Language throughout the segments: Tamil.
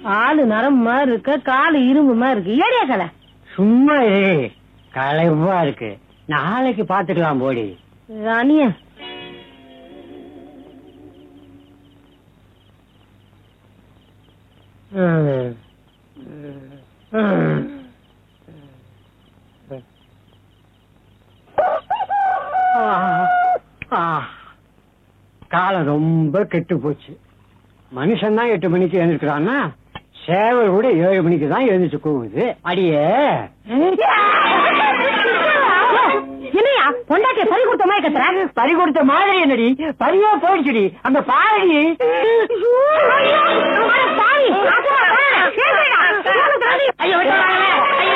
ஆளு நரம் மாதிரி இருக்க காலு இரும்பு மாதிரி இருக்கு ஏடியா கலை சும்மா இரு களைவா இருக்கு நாளைக்கு பாத்துக்கலாம் போடி அனியா ம். ம். ஆ, ஆ. காலம் ரொம்ப கெட்டு போச்சு மனுஷன் தான் எட்டு மணிக்கு எழுந்திருக்கிறான்னா சேவல் கூட ஏழு மணிக்கு தான் எழுந்துச்சு கூவுது அடியே என்னையா பொண்டாட்டிய பறி கொடுத்த மாதிரி கத்துற பறி கொடுத்த மாதிரி என்னடி பறியா போயிடுச்சுடி அந்த பாரடி பாவி, ஆத்தா, ஆ, கேக்குறா. ஐயோ, விட்டு வாங்களே.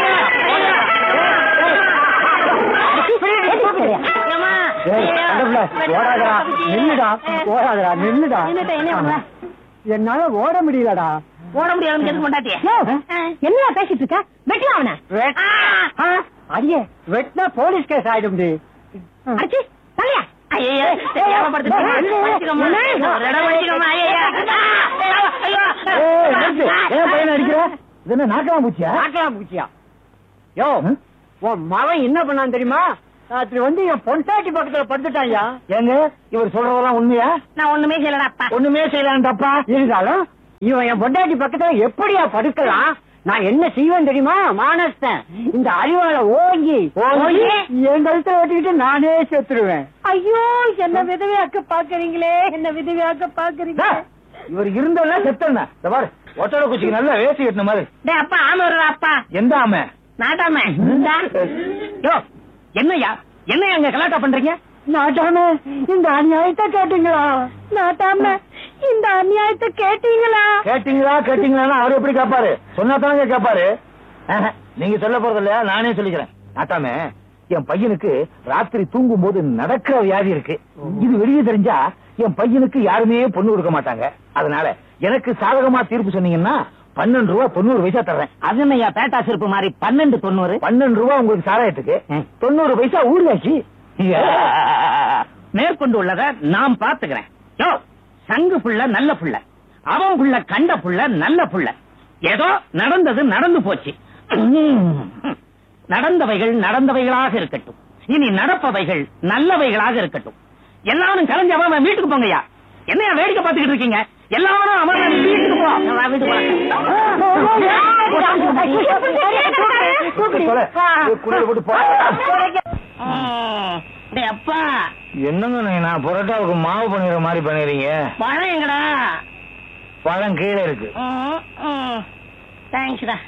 ஏம்மா, ஏய், அந்த புள்ள, ஓடாதடா நில்லுடா ஓடாதடா நில்லுடா என்னத்த, என்ன பண்ணுவ? என்னால ஓட முடியலடா ஓட முடியாதுன்னு எதுக்கு பொண்டாட்டிய என்ன பேசிட்டு இருக்க வெட்டலாம் அவனை வெட்- ஆ, அடியே வெட்டினா போலீஸ் கேஸ் ஆயிடும்டி அடிச்சு தள்ளியா ஐயோ தெரியாம படுத்துட்டேன். அடிச்சுக்கம்மா. ஒரு இடம் அடிச்சுக்கம்மா. ஐயையோ. ஐயோ. ஏய், நிறுத்து. ஏன் பையனை அடிக்கிற? இது என்ன நாக்கலாம் பூச்சியா நாக்கலாம் பூச்சியா யோ உன் மகன் என்ன பண்ணான் தெரியுமா ராத்திரி வந்து என் பொண்டாட்டி பக்கத்துல படுத்துட்டாயா ஏங்க இவர் சொல்றதெல்லாம் உண்மையா நான் ஒண்ணுமே செய்யலடா அப்பா ஒண்ணுமே செய்யலாம் தப்பா இருந்தாலும் இவன் என் பொண்டாட்டி பக்கத்துல எப்படியா படுக்கலாம் நான் என்ன செய்வேன் தெரியுமா மானஸ்தன் இந்த அறிவால ஓங்கி ஓங்கி என் கழுத்துல ஓட்டிக்கிட்டு நானே செத்துருவேன் ஐயோ என்ன விதவையாக்க பாக்குறீங்களே என்ன விதவையாக்க பாக்குறீங்களே இவர் இருந்தெல்லாம் செத்தன பாரு ஒட்டட குச்சிக்கு நல்லா வேசி கட்டின மாதிரி டேய் அப்பா ஆம வருடா அப்பா எந்த ஆமை நாட்டாம யோ என்னய்யா என்ன அங்க கலாட்டா பண்றீங்க நாட்டாம இந்த அநியாயத்தை கேட்டீங்களா நாட்டாம இந்த அநியாயத்தை கேட்டீங்களா கேட்டீங்களா கேட்டீங்களா அவர் எப்படி கேட்பாரு சொன்னா தானே கேட்பாரு ஆஹா, நீங்க சொல்ல போறது இல்லையா நானே சொல்லிக்கிறேன் நாட்டாமே என் பையனுக்கு ராத்திரி தூங்கும் போது நடக்கிற வியாதி இருக்கு இது வெளியே தெரிஞ்சா என் பையனுக்கு யாருமே பொண்ணு கொடுக்க மாட்டாங்க அதனால எனக்கு சாதகமா தீர்ப்பு சொன்னீங்கன்னா பன்னெண்டு ரூபா தொண்ணூறு பைசா தர்றேன் அது என்னய்யா பேட்டா செருப்பு மாதிரி பன்னெண்டு தொண்ணூறு பன்னெண்டு ரூபா உங்களுக்கு சாராயத்துக்கு ம். தொண்ணூறு பைசா ஊர்லாச்சு மேற்கொண்டு உள்ளத நான் பாத்துக்கிறேன் யோ சங்கு புள்ள நல்ல புள்ள அவன் புள்ள கண்ட புள்ள நல்ல புள்ள ஏதோ நடந்தது நடந்து போச்சு நடந்தவைகள் நடந்தவைகளாக இருக்கட்டும் இனி நடப்பவைகள் நல்லவைகளாக இருக்கட்டும் எல்லாரும் கலைஞ்சு அவன் அவன் வீட்டுக்கு போங்கய்யா என்னையா வேடிக்கை பார்த்துக்கிட்டு இருக்கீங்க எல்லாரும் அவன் அவன் வீட்டுக்கு போ அவன் வீட்டுக்கு தொலை. குடியில போட்டு போ. டேய் அப்பா என்னங்க நான் புரோட்டாவுக்கு மாவு பண்ணிடுற மாதிரி பண்ணிடுறீங்க பழம் எங்கடா பழம் கீழே இருக்கு தேங்க்ஸ்டா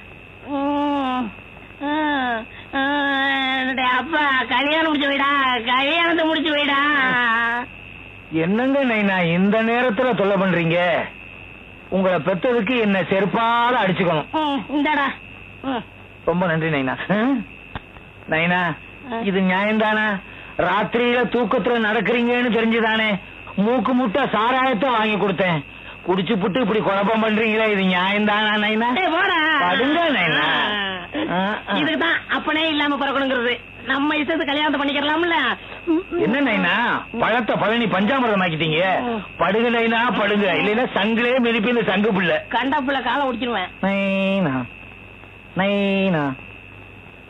டேய் அப்பா கல்யாணம் முடிச்சு வைடா கல்யாணத்தை முடிச்சு வைடா என்னங்க நைனா இந்த நேரத்துல தொல்லை பண்றீங்க உங்களை பெத்ததுக்கு என்ன செருப்பால அடிச்சுக்கணும் ம், இந்தாடா ம். ரொம்ப நன்றி நைனா நைனா இது நியாயம்தானா ராத்திரியில தூக்கத்துல நடக்கிறீங்கன்னு தெரிஞ்சுதானே மூக்கு முட்டை சாராயத்தை வாங்கி கொடுத்தேன் குடிச்சு புட்டு இப்படி குழப்பம் பண்றீங்களே இது நியாயம்தானா நைனா டேய், போடா படுங்க நைனா ஆ, ஆ. இதுக்குதான் அப்பனே இல்லாம பிறக்கணுங்கிறது நம்ம இஷ்டத்து கல்யாணத்தை பண்ணிக்கிறலாம்ல ம், ம். என்ன நைனா பழத்தை பழனி பஞ்சாமிரதம் ஆக்கிட்டீங்க படுங்க நைனா படுங்க இல்லைன்னா சங்கிலே மிதிப்பு இந்த சங்கு புள்ள கண்டா புள்ள காலை ஒடிச்சிருவேன் நைனா நைனா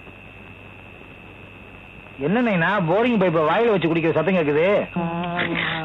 என்ன நைனா போரிங் பைப்பை வாயில வச்சு குடிக்கிற சத்தம் கேக்குது